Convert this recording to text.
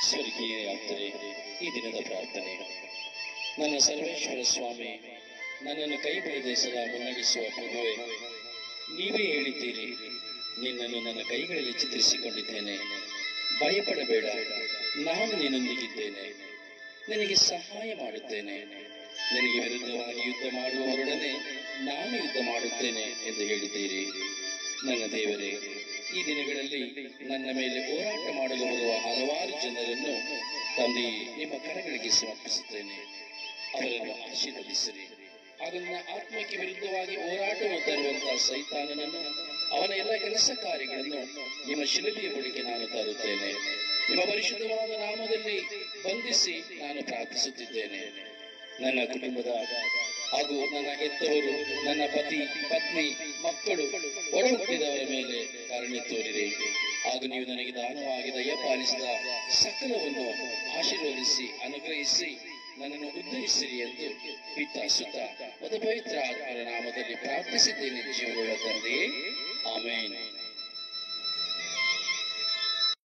ಸ್ವರ್ಗೀಯ ಯಾತ್ರೆ ಈ ದಿನದ ಪ್ರಾರ್ಥನೆ ನನ್ನ ಸರ್ವೇಶ್ವರ ಸ್ವಾಮಿ ನನ್ನನ್ನು ಕೈ ಬಿಡದೆ ಸದಾ ಮುನ್ನಡೆಸುವ ಪ್ರಭುವೆ ನೀವೇ ಹೇಳಿದ್ದೀರಿ ನಿನ್ನನ್ನು ನನ್ನ ಕೈಗಳಲ್ಲಿ ಚಿತ್ರಿಸಿಕೊಂಡಿದ್ದೇನೆ ಭಯಪಡಬೇಡ ನಾನು ನಿನ್ನೊಂದಿಗಿದ್ದೇನೆ ನಿನಗೆ ಸಹಾಯ ಮಾಡುತ್ತೇನೆ ನಿನಗೆ ವಿರುದ್ಧವಾಗಿ ಯುದ್ಧ ಮಾಡುವವರೊಡನೆ ನಾನು ಯುದ್ಧ ಮಾಡುತ್ತೇನೆ ಎಂದು ಹೇಳಿದ್ದೀರಿ ನನ್ನ ದೇವರೇ ಈ ದಿನಗಳಲ್ಲಿ ನನ್ನ ಮೇಲೆ ಹೋರಾಟ ಮಾಡಲು ಬರುವ ಹಲವಾರು ಜನರನ್ನು ತಂದೆಯೇ ನಿಮ್ಮ ಕರಗಳಿಗೆ ಸಮರ್ಪಿಸುತ್ತೇನೆ ಅವರನ್ನು ಆಶೀರ್ವದಿಸಿರಿ ಹಾಗೂ ನನ್ನ ಆತ್ಮಕ್ಕೆ ವಿರುದ್ಧವಾಗಿ ಹೋರಾಟವನ್ನು ತರುವಂತಹ ಸೈತಾನನನ್ನು ಅವನ ಎಲ್ಲ ಕೆಲಸ ಕಾರ್ಯಗಳನ್ನು ನಿಮ್ಮ ಶಿಲುಬೆಯ ಬಳಿಗೆ ನಾನು ತರುತ್ತೇನೆ ನಿಮ್ಮ ಪರಿಶುದ್ಧವಾದ ನಾಮದಲ್ಲಿ ಬಂಧಿಸಿ ನಾನು ಪ್ರಾರ್ಥಿಸುತ್ತಿದ್ದೇನೆ ನನ್ನ ಕುಟುಂಬದ ಹಾಗೂ ನನ್ನ ಹೆತ್ತವರು ನನ್ನ ಪತಿ ಪತ್ನಿ ಮಕ್ಕಳು ಒಡ ಹುಟ್ಟಿದವರ ಮೇಲೆ ಕರುಣೆ ತೋರಿರಿ ಹಾಗೂ ನೀವು ನನಗೆ ದಾನವಾಗಿ ದಯಪಾಲಿಸಿದ ಸಕಲವನ್ನು ಆಶೀರ್ವದಿಸಿ ಅನುಗ್ರಹಿಸಿ ನನ್ನನ್ನು ಉದ್ಧರಿಸಿರಿ ಎಂದು ಪಿತ ಸುತ ಮತ್ತು ಪವಿತ್ರ ಆತ್ಮರ ನಾಮದಲ್ಲಿ ಪ್ರಾರ್ಥಿಸಿದ್ದೇನೆ ಜೀವನಗಳ ತಂದೆಯೇ ಆಮೇನ್